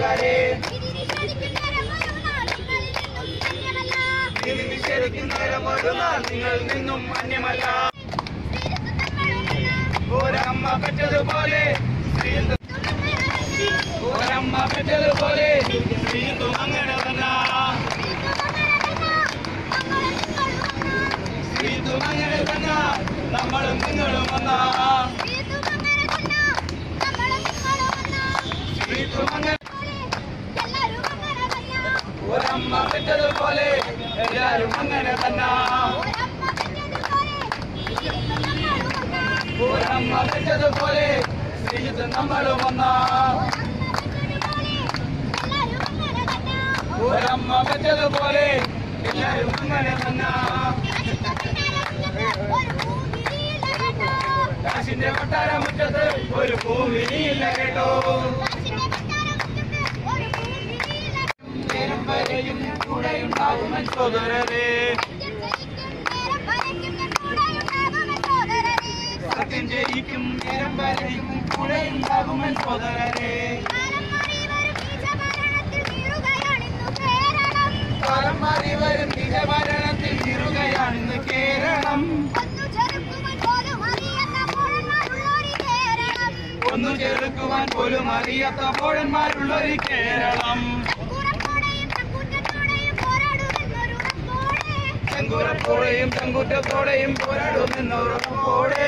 കൂട്ടുകാരെ വിധി നിഷേധിക്കും നേരം ഒരു നാൾ നിങ്ങളിൽ നിന്നും അന്യമല്ല ഒരമ്മ പെറ്റതുപോലെ സ്ത്രീത്വം ഒരമ്മ പെറ്റതുപോലെ സ്ത്രീത്വം അങ്ങനെ തന്നെ സ്ത്രീത്വം അങ്ങനെ തന്നെ നമ്മളും നിങ്ങളും വന്ന സ്ത്രീത്വം അങ്ങനെ ഒരമ്മ പെറ്റതുപോലെ എല്ലാരും അങ്ങനെ തന്നെ ഒരമ്മ പെറ്റതുപോലെ സ്ത്രീത്വം നമ്മളും വന്ന ഒരമ്മ പെറ്റതുപോലെ എല്ലാരും അങ്ങനെ തന്നെ കാശിന്റെ കൊട്ടാര മുറ്റത്ത് ഒരു ഭൂമിയില്ല കേട്ടോ നേരം വരെയും കൂടെയുണ്ടാകുമൻ സോദരരെ സത്യം ജയിക്കും നേരം വരെയും കൂടെയുണ്ടാകുമൻ സോദരരെ കാലം മാറി വരും നിജഭരണത്തിൽ ഇരുകയാണിന്ന് കേരളം ഒന്നു ചെറുക്കുവാൻ പോലും അറിയാത്ത പോഴന്മാരുള്ളൊരു കേരളം ചെങ്കുറപ്പോടെയും ചെങ്കുറ്റത്തോടെയും പോരാടുമെന്നോർപ്പോടെ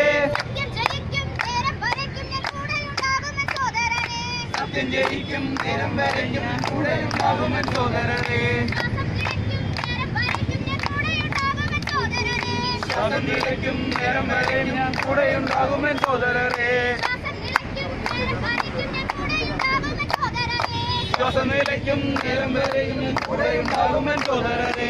സത്യം ജയിക്കും നേരം വരെയും കൂടെയുണ്ടാകുമൻ സോദരരെ ശ്വാസം നിലയ്ക്കും നേരം വരെയും ഞാൻ കൂടെയുണ്ടാകുമൻ സോദരരെ ശ്വാസം നിലയ്ക്കും നേരം വരെയും ഞാൻ കൂടെയുണ്ടാകുമൻ സോദരരെ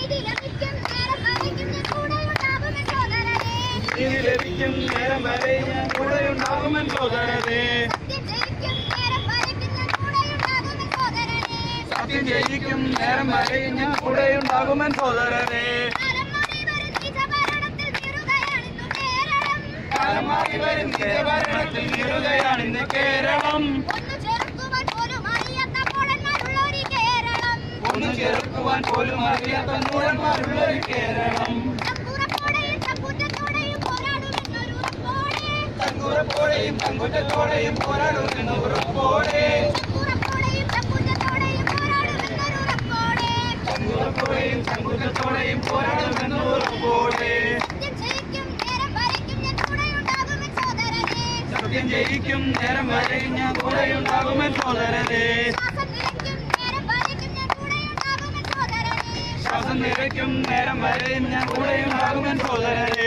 നീതി ലഭിക്കും നേരം വരെയും ഞാൻ കൂടെയുണ്ടാകുമൻ സോദരരെ സത്യം ജയിക്കും നേരം വരെയും ഞാൻ കൂടെയുണ്ടാകുമൻ സോദരരെ കാലം മാറി വരും നിജഭരണത്തിൽ നിറുകയാണിന്ന് കേരളം ഒന്ന് ചെറുക്കുവാൻ പോലും അറിയാത്ത നൂഴന്മാരുള്ളൊരു കേരളം തങ്കുറപ്പോടെയും തങ്കുറ്റത്തോടെയും പോരാടുമെന്ന് ഉറപ്പോടെ തങ്കുറപ്പോടെയും തങ്കുറ്റത്തോടെയും പോരാടുമെന്ന് ഉറപ്പോടെ സത്യം ജയിക്കും നേരം വരെയും ഞാൻ കൂടെയുണ്ടാകുമെൻ സോദരരെ ശ്വാസം നിലയ്ക്കും നേരം വരെയും ഞാൻ കൂടെയുണ്ടാകുമെൻ സോദരരെ